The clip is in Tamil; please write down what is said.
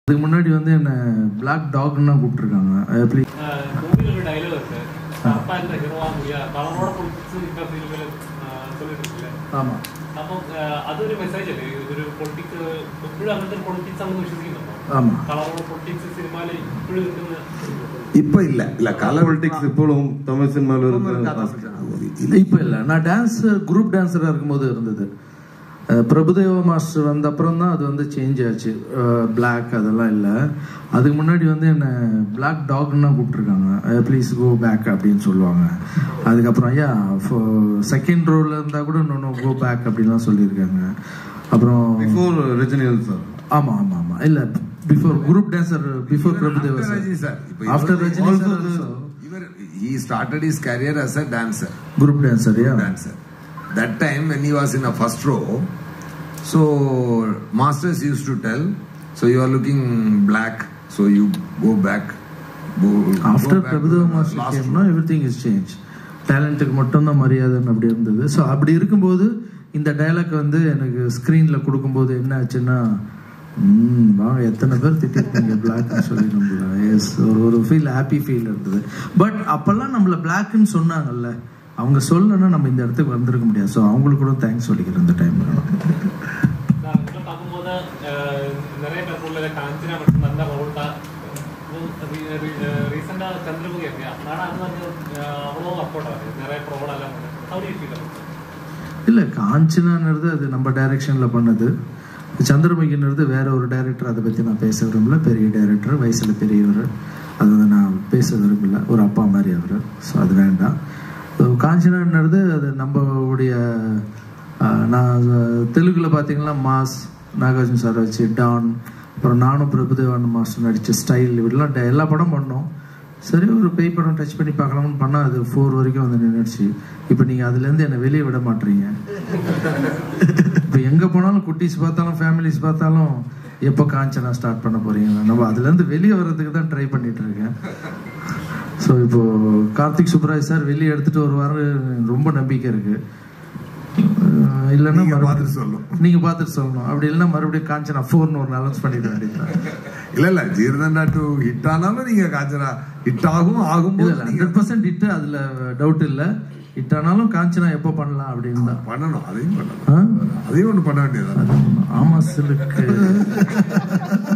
அதுக்கு முன்னாடி வந்து என்ன பிளாக் டாக்னா கூப்பிட்டுருக்காங்க எப்படி மூவில ஒரு டைலாக் இருக்கு அப்பா இந்த ஹீரோவா முடியாது കളറോட പൊളിറ്റിക്സ് ഇപ്പൊ ഫിലിമിൽ சொல்லிட்டு ஆமா അപ്പം അതൊരു മെസ്സേജ് അല്ലേ ഇതൊരു പൊളിറ്റിക്സ് ഇപ്പോഴും അങ്ങനത്തെ ഒരു പൊളിറ്റിക്സ് ആണെന്ന് വിശ്വസിക്കുന്നുണ്ടോ ஆமா കളറോட പൊളിറ്റിക്സ് സിനിമയിൽ ഇപ്പോഴും നിൽക്കുന്ന இப்ப இல்ல இல்ல கலர் பொலிட்டிக்ஸ் இப்போவும் தமிழ் சினிமாவில் இருக்கு இப்ப இல்ல நான் டான்ஸ் குரூப் டான்ஸரா இருக்கும்போது இருந்தது அஹ் பிரபுதேவா மாஸ்டர் வந்த அப்புறம் தான் அது வந்து சேஞ்ச் ஆச்சு பிளாக் அதெல்லாம் இல்லை அதுக்கு முன்னாடி வந்து என்ன பிளாக் டாக்னா கூப்பிட்டுருக்காங்க ப்ளீஸ் கோ பேக் அப்படின்னு சொல்லுவாங்க அதுக்கப்புறம் ஐயா செகண்ட் ரோல இருந்தா கூட இன்னொன்று கோ பேக் அப்படின்லாம் சொல்லியிருக்காங்க அப்புறம் பிஃபோர் ரஜினிகாந்த் சார் ஆமா ஆமா ஆமா இல்ல before group dancer before Prabhudeva After Rajini sir. Sir இப்ப ஆஃப்டர் இவர் ரஜினி also சார் the- இவர் he started his career as a dancer group dancer yeah dancer that time when he was in a first row so masters used to tell so you are looking black so you go back go, after go back to Prabhudeva the master last கேம்னா எவ்ரி திங் இஸ் சேஞ்ச் டேலண்ட்டுக்கு மட்டும்தான் மரியாதைன்னு அப்படி இருந்தது ஸோ அப்படி இருக்கும்போது இந்த டைலாக் வந்து எனக்கு ஸ்க்ரீனில் கொடுக்கும்போது என்ன ஆச்சுன்னா ம், வாங்க எத்தனை பேர் திட்டிருக்கீங்க பிளாக்னு சொல்லி நம்மள எஸ் ஒரு ஒரு ஃபீல் ஹாப்பி ஃபீல் இருந்தது பட் அப்போல்லாம் நம்மள பிளாக்னு சொன்னாங்கல்ல அவங்க சொல்லணும்னா நம்ம இந்த இடத்துக்கு வந்திருக்க முடியாது ஸோ அவங்களுக்கு கூட தேங்க்ஸ் சொல்லிக்கிறேன் இந்த டைம் നിങ്ങൾ பார்க்கும்போது நிறைய பேர் உள்ள காஞ்சனா மட்டும் நல்ல ரோல் தான் റീസെന്റ് ചന്ദ്രമുഖി ഒക്കെ ആனா அது வந்து அவ்வளோ அப்லோட் ஆகுது நிறைய ப்ரோட் எல்லாம் அப்படி ஃபீல் இல்லை காஞ்சனான்றது அது நம்ம டைரக்ஷனில் பண்ணது சந்திரமுகின்றது வேற ஒரு டைரக்டர் அதை பற்றி நான் பேச விரும்பல பெரிய டைரக்டர் வயசில் பெரியவர் அது வந்து நான் பேச விரும்பல ஒரு அப்பா மாதிரி அவர் ஸோ அது வேண்டாம் So, காஞ்சனான்றது அது நம்மளுடைய ஆஹ், நான் தெலுங்குல பார்த்தீங்கன்னா மாஸ் நாகார்ஜுன சார் வச்சு டான் அப்புறம் நானும் பிரபுதேவான் மாஸ்டர் நடித்த ஸ்டைல் இப்படிலாம் ட- எல்லா படம் பண்ணோம் சரி ஒரு பேய் படம் டச் பண்ணி பார்க்கலாம்னு பண்ணால் அது ஃபோர் வரைக்கும் வந்து நின்றுச்சு இப்போ நீங்கள் அதுலேருந்து என்னை வெளியே விட மாட்டீங்க இப்போ எங்கே போனாலும் குட்டீஸ் பார்த்தாலும் ஃபேமிலிஸ் பார்த்தாலும் எப்போ காஞ்சனா ஸ்டார்ட் பண்ண போறீங்க நம்ம அதுலேருந்து வெளியே வர்றதுக்கு தான் ட்ரை பண்ணிட்டு இருக்கேன் ஸோ இப்போ கார்த்திக் சுப்ராஜ் சார் வெளியே எடுத்துட்டு வருவாரு ரொம்ப நம்பிக்கை இருக்கு அஹ் இல்லைன்னா நீங்க மறுபடியும் பார்த்துட்டு சொல்லணும். நீங்க பார்த்துட்டு சொல்லணும் அப்படி இல்லைன்னா மறுபடியும் காஞ்சனா ஃபோர்னு ஒரு அனௌன்ஸ் பண்ணிட வேண்டியதுதான் இல்ல இல்ல ஜீர்தண்டா டூ ஹிட் ஆனாலும் நீங்க காஞ்சனா ஹிட் ஆகும் ஆகும் இல்ல இல்ல ஹண்ட்ரட் பர்சன்ட் இட்டு அதுல டவுட் இல்ல இட் ஆனாலும் காஞ்சனா எப்போ பண்ணலாம் அப்படின்னு தான் பண்ணணும் அதையும் பண்ணணும் ஆ? அதையும் ஒண்ணு பண்ண வேண்டியது ஆமா சிலுக்கு